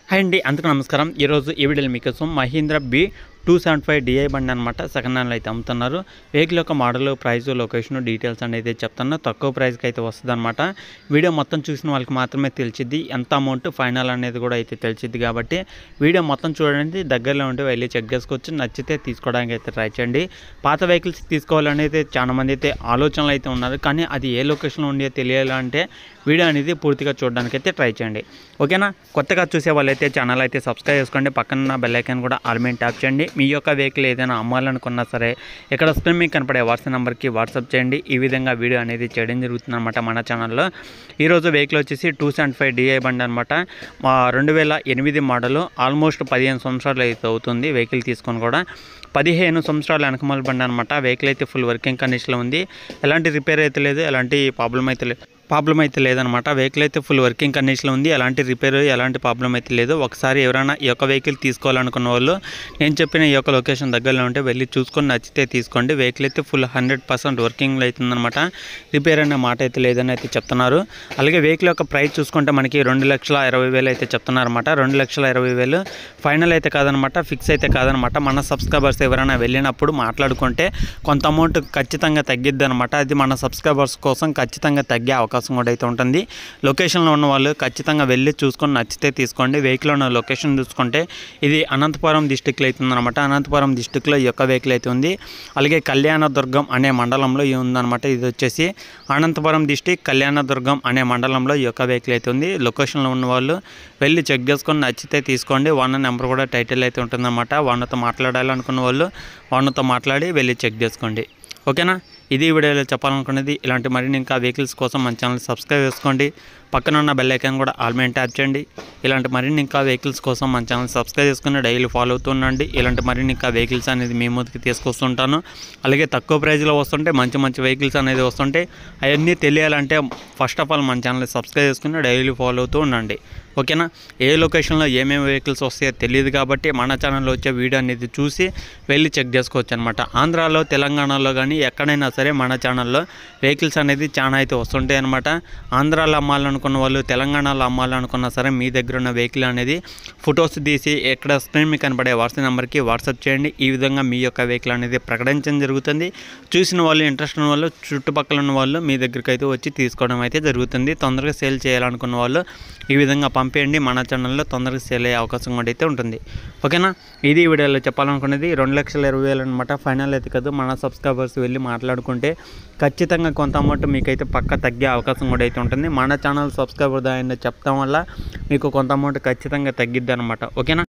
hi అండి అందుకు నమస్కారం ఈరోజు ఈ వీడియోలో మీకోసం Mahindra B two seventy five DI బండి అనమాట సెకండ్ హ్యాండ్లో అయితే అమ్ముతున్నారు వెహికల్ యొక్క మోడల్ ప్రైస్ లొకేషన్ డీటెయిల్స్ అనేది చెప్తాను తక్కువ ప్రైస్కి అయితే వస్తుంది అనమాట వీడియో మొత్తం చూసిన వాళ్ళకి మాత్రమే తెలిసిద్ది ఎంత అమౌంట్ ఫైనల్ అనేది కూడా అయితే తెలిసిద్ది కాబట్టి వీడియో మొత్తం చూడండి దగ్గరలో ఉంటే వెళ్ళి చెక్ చేసుకోవచ్చు నచ్చితే తీసుకోవడానికి అయితే ట్రై చేయండి పాత వెహికల్స్ తీసుకోవాలనేది చాలా మంది అయితే ఆలోచనలు అయితే ఉన్నారు కానీ అది ఏ లొకేషన్లో ఉండే తెలియాలంటే వీడియో అనేది పూర్తిగా చూడడానికి అయితే ట్రై చేయండి ఓకేనా కొత్తగా చూసే వాళ్ళైతే ఛానల్ అయితే సబ్స్క్రైబ్ చేసుకోండి పక్కన బెల్ ఐకాన్ కూడా ఆల్మెంట్ ట్యాప్ చేయండి మీ యొక్క వెహికల్ ఏదైనా అమ్మాలనుకున్నా సరే ఇక్కడ స్క్రీన్ మీకు కనపడే వాట్సాప్ నెంబర్కి వాట్సాప్ చేయండి ఈ విధంగా వీడియో అనేది చేయడం జరుగుతుంది అనమాట మన ఛానల్లో ఈరోజు వెహికల్ వచ్చేసి టూ సెవెంటీ ఫైవ్ డిఐ బండి అనమాట మా రెండు వేల ఎనిమిది మోడల్ ఆల్మోస్ట్ పదిహేను సంవత్సరాలు అయితే అవుతుంది వెహికల్ తీసుకొని కూడా పదిహేను సంవత్సరాల వెనకమాల బండి అనమాట వెహికల్ అయితే ఫుల్ వర్కింగ్ కండిషన్లో ఉంది ఎలాంటి రిపేర్ అయితే లేదు ఎలాంటి ప్రాబ్లం అయితే లేదు ప్రాబ్లం అయితే లేదనమాట వెహికల్ అయితే ఫుల్ వర్కింగ్ కండిషన్లో ఉంది ఎలాంటి రిపేర్ ఎలాంటి ప్రాబ్లం అయితే లేదు ఒకసారి ఎవరైనా ఈ యొక్క వెహికల్ తీసుకోవాలనుకున్న వాళ్ళు నేను చెప్పిన ఈ యొక్క లొకేషన్ దగ్గరలో ఉంటే వెళ్ళి చూసుకొని నచ్చితే తీసుకోండి వెహికల్ అయితే ఫుల్ హండ్రెడ్ పర్సెంట్ వర్కింగ్లో అవుతుందన్నమాట రిపేర్ అనే మాట అయితే లేదని అయితే చెప్తున్నారు అలాగే వెహికల్ యొక్క ప్రైస్ చూసుకుంటే మనకి రెండు లక్షల ఇరవై వేలు అయితే చెప్తున్నారన్నమాట రెండు లక్షల ఇరవై వేలు ఫైనల్ అయితే కాదనమాట ఫిక్స్ అయితే కాదనమాట మన సబ్స్క్రైబర్స్ ఎవరైనా వెళ్ళినప్పుడు మాట్లాడుకుంటే కొంత అమౌంట్ ఖచ్చితంగా తగ్గిద్ది అనమాట అది మన సబ్స్క్రైబర్స్ కోసం ఖచ్చితంగా తగ్గే అవకాశం కూడా అయితే ఉంటుంది లొకేషన్లో ఉన్న వాళ్ళు ఖచ్చితంగా వెళ్ళి చూసుకొని నచ్చితే తీసుకోండి వెహికల్ ఉన్న లొకేషన్ చూసుకుంటే ఇది అనంతపురం డిస్టిక్లో అవుతుంది అనమాట అనంతపురం డిస్టిక్లో ఈ యొక్క వెహికల్ అయితే ఉంది అలాగే కళ్యాణదుర్గం అనే మండలంలో ఇది ఉందన్నమాట ఇది వచ్చేసి అనంతపురం డిస్టిక్ కళ్యాణదుర్గం అనే మండలంలో ఈ యొక్క వెహికల్ అయితే ఉంది లొకేషన్లో ఉన్న వాళ్ళు వెళ్ళి చెక్ చేసుకొని నచ్చితే తీసుకోండి వన్ నెంబర్ కూడా టైటిల్ అయితే ఉంటుందన్నమాట వాళ్ళతో మాట్లాడాలనుకున్న వాళ్ళు వాళ్ళతో మాట్లాడి వెళ్ళి చెక్ చేసుకోండి ఓకేనా ఇది ఈ వీడియోలో చెప్పాలనుకున్నది ఇలాంటి మరిన్ని ఇంకా వెహికల్స్ కోసం మన ఛానల్ సబ్స్క్రైబ్ చేసుకోండి పక్కన ఉన్న బెల్ ఐకాన్ కూడా ఆల్మెంట్ ట్యాప్ చేయండి ఇలాంటి మరిన్ని ఇంకా వెహికల్స్ కోసం మన ఛానల్ సబ్స్క్రైబ్ చేసుకుని డైలీ ఫాలో అవుతుండండి ఇలాంటి మరిన్ని ఇంకా వెహికల్స్ అనేది మీ ముందుకు తీసుకొస్తుంటాను అలాగే తక్కువ ప్రైస్లో వస్తుంటే మంచి మంచి వెహికల్స్ అనేది వస్తుంటే అవన్నీ తెలియాలంటే ఫస్ట్ ఆఫ్ ఆల్ మన ఛానల్ సబ్స్క్రైబ్ చేసుకుని డైలీ ఫాలో అవుతూ ఉండండి ఓకేనా ఏ లొకేషన్లో ఏమేమి వెహికల్స్ వస్తాయో తెలియదు కాబట్టి మన ఛానల్లో వచ్చే వీడియో అనేది చూసి వెళ్ళి చెక్ చేసుకోవచ్చు అనమాట ఆంధ్రాలో తెలంగాణలో కానీ ఎక్కడైనా సరే మన ఛానల్లో వెహికల్స్ అనేది చాలా అయితే వస్తుంటాయి అనమాట ఆంధ్రాలో అమ్మాలనుకున్న వాళ్ళు తెలంగాణలో అమ్మాలనుకున్నా సరే మీ దగ్గర ఉన్న వెహికల్ అనేది ఫొటోస్ తీసి ఎక్కడ స్క్రీన్ మీకు కనపడే వాట్సాప్ నెంబర్కి వాట్సాప్ చేయండి ఈ విధంగా మీ యొక్క వెహికల్ అనేది ప్రకటించడం జరుగుతుంది చూసిన వాళ్ళు ఇంట్రెస్ట్ ఉన్న వాళ్ళు చుట్టుపక్కల ఉన్న వాళ్ళు మీ దగ్గరికి అయితే వచ్చి తీసుకోవడం అయితే జరుగుతుంది తొందరగా సేల్ చేయాలనుకున్న వాళ్ళు ఈ విధంగా పంపేయండి మన ఛానల్లో తొందరగా సేల్ అయ్యే అవకాశం కూడా అయితే ఉంటుంది ఓకేనా ఇది ఈ వీడియోలో చెప్పాలనుకున్నది రెండు లక్షల ఇరవై వేలు అనమాట ఫైనల్ అయితే కాదు మన సబ్స్క్రైబర్స్ వెళ్ళి మాట్లాడుకుంటే ఖచ్చితంగా కొంత అమౌంట్ మీకైతే పక్క తగ్గే అవకాశం కూడా అయితే ఉంటుంది మన ఛానల్ సబ్స్క్రైబర్ దాన్ని చెప్తాం వల్ల మీకు కొంత అమౌంట్ ఖచ్చితంగా తగ్గిద్ది అనమాట ఓకేనా